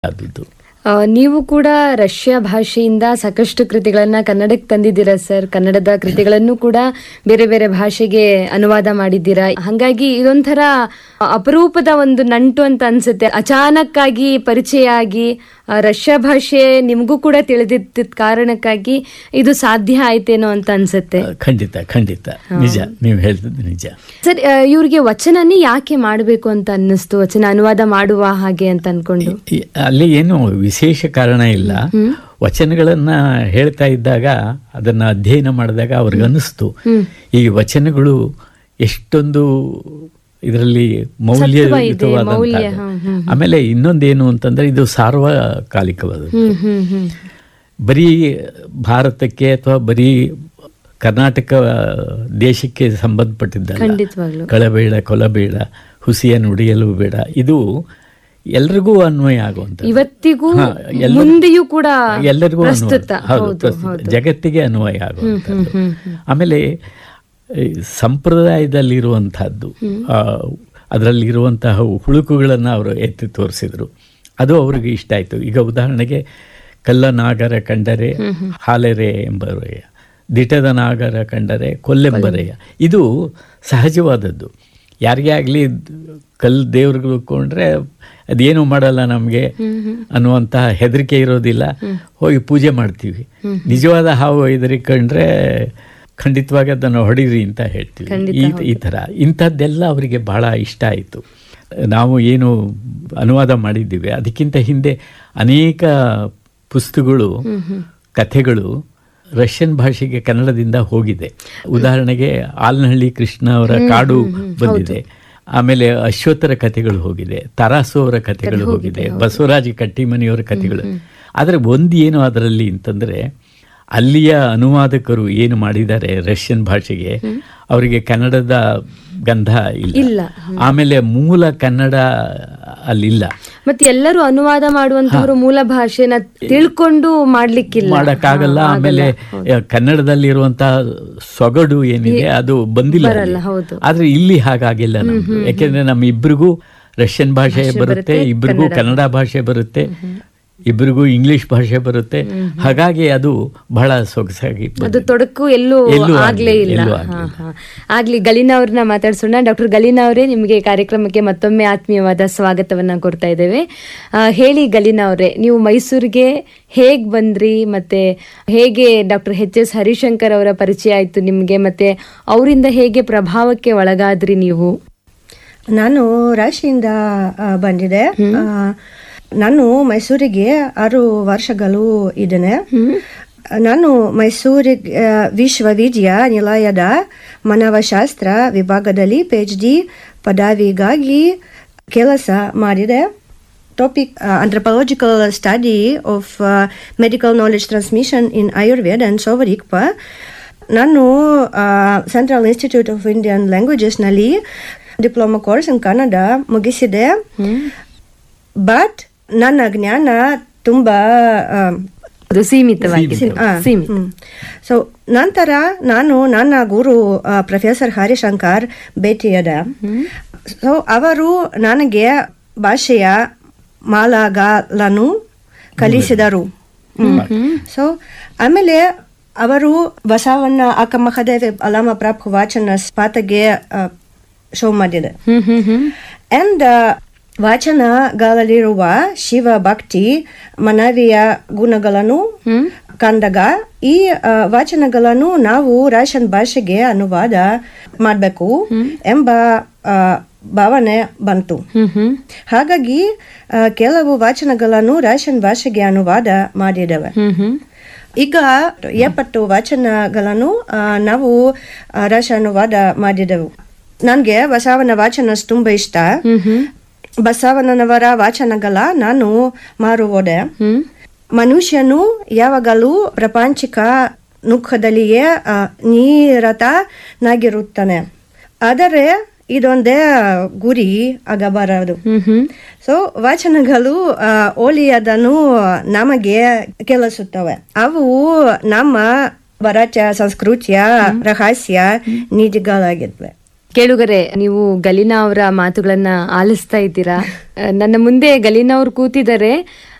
ಆದದ್ದು ಆ, ನೀವು ಕೂಡ ರಷ್ಯಾ ಭಾಷೆಯಿಂದ ಸಾಕಷ್ಟು ಕೃತಿಗಳನ್ನ ಕನ್ನಡಕ್ಕೆ ತಂದಿದ್ದೀರಾ ಸರ್ ಕನ್ನಡದ ಕೃತಿಗಳನ್ನು ಕೂಡ ಬೇರೆ ಬೇರೆ ಭಾಷೆಗೆ ಅನುವಾದ ಮಾಡಿದ್ದೀರಾ ಹಾಗಾಗಿ ಇದೊಂಥರ ಅಪರೂಪದ ಒಂದು ನಂಟು ಅಂತ ಅನ್ಸುತ್ತೆ ಅಚಾನಕ್ಕಾಗಿ ಪರಿಚಯ ಆಗಿ ಆ, ರಷ್ಯಾ ಭಾಷೆ ನಿಮಗೂ ಕೂಡ ತಿಳಿದಿದ್ದ ಕಾರಣಕ್ಕಾಗಿ ಇದು ಸಾಧ್ಯ ಆಯ್ತೇನೋ ಅಂತ ಅನ್ಸುತ್ತೆ ಖಂಡಿತ ಖಂಡಿತ ನಿಜ ನೀವು ಹೇಳ್ತಿದ್ದು ನಿಜ ಸರ್ ಆ, ಇವ್ರಿಗೆ ವಚನನೇ ಯಾಕೆ ಮಾಡಬೇಕು ಅಂತ ಅನ್ನಿಸ್ತು ವಚನ ಅನುವಾದ ಮಾಡುವ ಹಾಗೆ ಅಂತ ಅನ್ಕೊಂಡು ಈ- ಅಲ್ಲಿ ಏನು ವಿಶೇಷ ಕಾರಣ ಇಲ್ಲ ವಚನಗಳನ್ನ ಹೇಳ್ತಾ ಇದ್ದಾಗ ಅದನ್ನ ಅಧ್ಯಯನ ಮಾಡಿದಾಗ ಅವ್ರಿಗೆ ಅನ್ನಿಸ್ತು ಈ ವಚನಗಳು ಎಷ್ಟೊಂದು ಇದರಲ್ಲಿ ಮೌಲ್ಯಯುತವಾದಂತ ಮೌಲ್ಯ, ಹ್ಮ್, ಹ್ಮ್. ಆಮೇಲೆ ಇನ್ನೊಂದೇನು ಅಂತಂದ್ರೆ ಇದು ಸಾರ್ವಕಾಲಿಕವಾದದ್ದು ಹ್ಮ್ ಹ್ಮ್ ಹ್ಮ್ ಬರೀ ಭಾರತಕ್ಕೆ ಅಥವಾ ಬರೀ ಕರ್ನಾಟಕ ದೇಶಕ್ಕೆ ಸಂಬಂಧಪಟ್ಟಿದ್ದಲ್ಲ ಖಂಡಿತವಾಗ್ಲು ಕಳಬೇಡ ಕೊಲಬೇಡ ಹುಸಿಯ ನುಡಿಯಲು ಬೇಡ ಇದು ಎಲ್ರಿಗೂ ಅನ್ವಯ ಆಗುವಂತ ಇವತ್ತಿಗೂ ಹಾ, ಎಲ್ಲ- ಮುಂದೆಯೂ ಕೂಡ ಎಲ್ಲರಿಗೂ ಅನ್ವಯ ಪ್ರಸ್ತುತ ಹೌದು ಹೌದು ಪ್ರಸ್ತುತ. ಜಗತ್ತಿಗೆ ಅನ್ವಯ ಆಗುವಂಥದ್ದು ಹ್ಮ್, ಆಮೇಲೆ ಈ ಸಂಪ್ರದಾಯದಲ್ಲಿರುವಂತಹದ್ದು ಆ, ಅದರಲ್ಲಿರುವಂತಹ ಹುಳುಕುಗಳನ್ನು ಅವರು ಎತ್ತಿ ತೋರಿಸಿದ್ರು ಅದು ಅವ್ರಿಗೆ ಇಷ್ಟ ಆಯಿತು ಈಗ ಉದಾಹರಣೆಗೆ ಕಲ್ಲ ನಾಗರ ಕಂಡರೆ ಹಾಲೆರೆ ಎಂಬರೆಯ ದಿಟದ ನಾಗರ ಕಂಡರೆ ಕೊಲ್ಲೆಂಬರೆಯ ಇದು ಸಹಜವಾದದ್ದು ಯಾರಿಗೇ ಆಗಲಿ ಕಲ್ಲು ದೇವ್ರಿಗೆ ಕೊಂಡ್ರೆ ಅದೇನು ಮಾಡಲ್ಲ ನಮಗೆ ಅನ್ನುವಂತಹ ಹೆದರಿಕೆ ಇರೋದಿಲ್ಲ ಹೋಗಿ ಪೂಜೆ ಮಾಡ್ತೀವಿ ನಿಜವಾದ ಹಾವು ಹೆದರಿಕೊಂಡ್ರೆ ಖಂಡಿತವಾಗಿ ಅದನ್ನು ಹೊಡೀರಿ ಅಂತ ಹೇಳ್ತೀವಿ ಈ ಈ ಥರ ಇಂಥದ್ದೆಲ್ಲ ಅವರಿಗೆ ಬಹಳ ಇಷ್ಟ ಆಯಿತು ನಾವು ಏನು ಅನುವಾದ ಮಾಡಿದ್ದೀವಿ ಅದಕ್ಕಿಂತ ಹಿಂದೆ ಅನೇಕ ಪುಸ್ತಕಗಳು ಕಥೆಗಳು ರಷ್ಯನ್ ಭಾಷೆಗೆ ಕನ್ನಡದಿಂದ ಹೋಗಿದೆ ಉದಾಹರಣೆಗೆ ಆಲ್ನಹಳ್ಳಿ ಕೃಷ್ಣ ಅವರ ಕಾಡು ಬಂದಿದೆ ಆಮೇಲೆ ಅಶ್ವತ್ಥರ ಕಥೆಗಳು ಹೋಗಿದೆ ತರಾಸು ಅವರ ಕಥೆಗಳು ಹೋಗಿದೆ ಬಸವರಾಜ ಕಟ್ಟಿಮನಿಯವರ ಕಥೆಗಳು ಆದರೆ ಒಂದು ಏನು ಅದರಲ್ಲಿ ಅಂತಂದ್ರೆ ಅಲ್ಲಿಯ ಅನುವಾದಕರು ಏನು ಮಾಡಿದ್ದಾರೆ ರಷ್ಯನ್ ಭಾಷೆಗೆ ಅವರಿಗೆ ಕನ್ನಡದ ಗಂಧ ಇಲ್ಲ ಇಲ್ಲ ಆಮೇಲೆ ಮೂಲ ಕನ್ನಡ ಅಲ್ಲಿಲ್ಲ ಮತ್ತೆ ಎಲ್ಲರೂ ಅನುವಾದ ಮಾಡುವಂತವರು ಮೂಲ ಭಾಷೆನ ತಿಳ್ಕೊಂಡು ಮಾಡ್ಲಿಕ್ಕಿಲ್ಲ ಮಾಡಕ್ಕಾಗಲ್ಲ ಆಮೇಲೆ ಕನ್ನಡದಲ್ಲಿರುವಂತಹ ಸೊಗಡು ಏನಿದೆ ಅದು ಬಂದಿಲ್ಲ ಅಲ್ಲಿ. ಹೌದು. ಆದ್ರೆ ಇಲ್ಲಿ ಹಾಗಾಗಿಲ್ಲ ನಮ್ದು ಯಾಕೆಂದ್ರೆ ನಮ್ಮ ಇಬ್ರಿಗೂ ರಷ್ಯನ್ ಭಾಷೆ ಬರುತ್ತೆ ಇಬ್ರಿಗೂ ಕನ್ನಡ ಭಾಷೆ ಬರುತ್ತೆ ಇಬ್ರಿಗೂ ಇಂಗ್ಲಿಷ್ ಭಾಷೆ ಬರುತ್ತೆ ಹಾಗಾಗಿ ಅದು ಬಹಳ ಸೊಗಸಾಗಿ ಅದು ಬಂದಿದೆ. ತೊಡಕು ಎಲ್ಲೂ ಎಲ್ಲೂ ಆಗ್ಲೇ ಆಗ್ಲಿಲ್ಲ, ಇಲ್ಲ ಎಲ್ಲೂ ಹಾ, ಆಗ್ಲಿಲ್ಲ. ಹಾ. ಆಗ್ಲಿ ಗಲೀನಾ ಅವ್ರನ್ನ ಮಾತಾಡ್ಸೋಣ ಡಾಕ್ಟರ್ ಗಲೀನಾ ಅವರೇ ನಿಮಗೆ ಕಾರ್ಯಕ್ರಮಕ್ಕೆ ಮತ್ತೊಮ್ಮೆ ಆತ್ಮೀಯವಾದ ಸ್ವಾಗತವನ್ನ ಕೊಡ್ತಾ ಇದ್ದೇವೆ ಆ, ಹೇಳಿ ಗಲೀನಾ ಅವರೇ ನೀವು ಮೈಸೂರಿಗೆ ಹೇಗ್ ಬಂದ್ರಿ ಮತ್ತೆ ಹೇಗೆ ಡಾಕ್ಟರ್ ಎಚ್ ಎಸ್ ಹರಿಶಂಕರ್ ಅವರ ಪರಿಚಯ ಆಯ್ತು ನಿಮ್ಗೆ ಮತ್ತೆ ಅವರಿಂದ ಹೇಗೆ ಪ್ರಭಾವಕ್ಕೆ ಒಳಗಾದ್ರಿ ನೀವು ನಾನು ರಾಶಿಯಿಂದ ಆ, ಬಂದಿದೆ ಆ, ನಾನು ಮೈಸೂರಿಗೆ ಆರು ವರ್ಷಗಳು ಇದ್ದೇನೆ ನಾನು ಮೈಸೂರಿಗೆ ಆ, ವಿಶ್ವವಿದ್ಯಾನಿಲಯದ ಮಾನವಶಾಸ್ತ್ರ ವಿಭಾಗದಲ್ಲಿ ಪಿ ಎಚ್ ಡಿ ಪದವಿಗಾಗಿ ಕೆಲಸ ಮಾಡಿದೆ topic anthropological study of uh, medical knowledge transmission in Ayurveda and Sovarikpa ನಾನು ಸೆಂಟ್ರಲ್ ಇನ್ಸ್ಟಿಟ್ಯೂಟ್ ಆಫ್ ಇಂಡಿಯನ್ ಲ್ಯಾಂಗ್ವೇಜಸ್ನಲ್ಲಿ ಡಿಪ್ಲೊಮಾ ಕೋರ್ಸ್ ಇನ್ ಕನ್ನಡ ಮುಗಿಸಿದೆ ಬಟ್ ನನ್ನ ಜ್ಞಾನ ತುಂಬ ಅದು ಸೀಮಿತವಾಗಿದೆ ಸೀಮಿತ ಸೊ ನಂತರ ನಾನು ನನ್ನ ಗುರು ಪ್ರೊಫೆಸರ್ ಹರಿಶಂಕರ್ ಭೇಟಿಯಾದ ಸೊ ಅವರು ನನಗೆ ಭಾಷೆಯ ಮಾಲಗಳನ್ನು ಕಲಿಸಿದರು ಸೊ ಆಮೇಲೆ ಅವರು ಬಸವಣ್ಣ ಅಕ್ಕ ಮಹದೇವ ಅಲಾಮ ಪ್ರಾಪ್ ವಾಚನ ಸ್ಪಾತಗೆ ಶೋ ಮಾಡಿದೆ ಹ್ಮ್ ಹ್ಮ್ ಹ್ಮ್ ಅಂಡ್ ವಾಚನಗಳಲ್ಲಿರುವ ಶಿವ ಭಕ್ತಿ ಮನವಿಯ ಗುಣಗಳನ್ನು ಕಂಡಾಗ ಈ ಆ, ವಾಚನಗಳನ್ನು ನಾವು ರಾಶನ್ ಭಾಷೆಗೆ ಅನುವಾದ ಮಾಡಬೇಕು ಎಂಬ ಆ, ಭಾವನೆ ಬಂತು ಹ್ಮ್ ಹ್ಮ್ ಹಾಗಾಗಿ ಆ, ಕೆಲವು ವಾಚನಗಳನ್ನು ರಾಶನ್ ಭಾಷೆಗೆ ಅನುವಾದ ಮಾಡಿದ್ದೇವೆ ಹ್ಮ್ ಹ್ಮ್ ಈಗ ಎಪ್ಪತ್ತು ವಾಚನಗಳನ್ನು ಆ, ನಾವು ಆ, ರಾಶ ಅನುವಾದ ಮಾಡಿದೆವು ನನಗೆ ಬಸವನ ವಾಚನ ತುಂಬ ಇಷ್ಟ ಬಸವಣ್ಣನವರ ವಾಚನಗಳ ನಾನು ಮಾರುವುದೆ ಹ್ಮ್ ಮನುಷ್ಯನು ಯಾವಾಗಲೂ ಪ್ರಾಪಂಚಿಕ ನುಖದಲ್ಲಿಯೇ ಆ, ನಿರತನಾಗಿರುತ್ತಾನೆ ಆದರೆ ಇದೊಂದೇ ಗುರಿ ಆಗಬಾರದು ಹ್ಮ್ ಹ್ಮ್ ಸೊ ವಾಚನಗಳು ಆ, ಒಳ್ಳೆಯದನ್ನು ನಮಗೆ ಕೆಲಸುತ್ತವೆ ಅವು ನಮ್ಮ ಭಾರತೀಯ ಸಂಸ್ಕೃತಿಯ ರಹಸ್ಯ ನಿಧಿಗಳಾಗಿದ್ವೆ ಕೇಳುಗರೆ ನೀವು ಗಲೀನಾ ಅವರ ಮಾತುಗಳನ್ನ ಆಲಿಸ್ತಾ ಇದ್ದೀರಾ ಆ, ನನ್ನ ಮುಂದೆ ಗಲೀನಾ ಅವ್ರು ಕೂತಿದ್ದಾರೆ